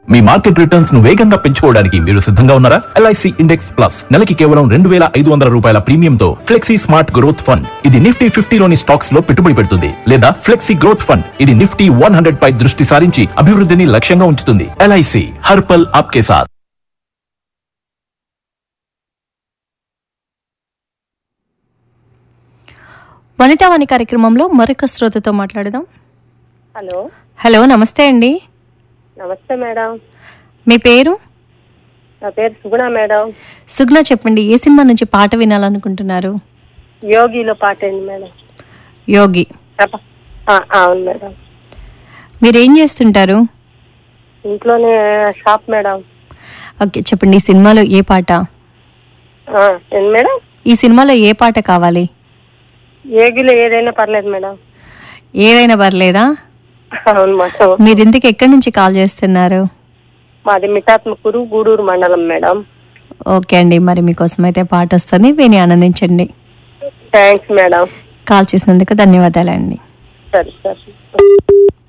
మీ market returns ను వేగంగా పెంచుకోవడానికి మీరు సిద్ధంగా ఉన్నారా ఎల్ఐసి ఇండెక్స్ ప్లస్ నెలకి కేవలం రెండు వేల ఐదు వందల రూపాయల ప్రీమియంతో ఫ్లెక్సీ స్మార్ట్ గ్రోత్ ఫండ్ ఇది నిఫ్టీ ఫిఫ్టీలోని స్టాక్స్ లో పెట్టుబడి పెడుతుంది లేదా ఫ్లెక్సీ గ్రోత్ ఫండ్ ఇది నిఫ్టీ వన్ హండ్రెడ్ పై దృష్టి సారించి అభివృద్ధిని లక్ష్యంగా ఉంచుతుంది ఎల్ఐసి హర్పల్ ఆప్కే సాథ్ వనితావాణి కార్యక్రమంలో మరొక శ్రోతతో మాట్లాడదాం హలో హలో నమస్తే అండి నమస్తే మేడం మీ పేరు నా పేరు సుగుణ మేడం సుగ్న చెప్పండి ఏ సినిమా నుంచి పాట వినాలనుకుంటున్నారు యోగిలో పాట ఏంది మేడం యోగి చెప్ప- ఆ, అవును మేడం మీరేం చేస్తుంటారు ఇంట్లోనే షాప్ మేడం ఓకే చెప్పండి ఈ సినిమాలో ఏ పాట ఆ, ఏంది మేడం ఈ సినిమాలో ఏ పాట కావాలి యోగిలో ఏదైనా పర్లేదు మేడం ఏదైనా పర్లేదా అవును మేడం మీరు ఇంతకు ఎక్కడి నుంచి కాల్ చేస్తున్నారు మాది మిఠాత్మకూరు గూడూరు మండలం మేడం ఓకే అండి మరి మీకోసం అయితే పాట వస్తుంది విని ఆనందించండి థ్యాంక్స్ మేడం కాల్ చేసినందుకు ధన్యవాదాలండి సరే సరే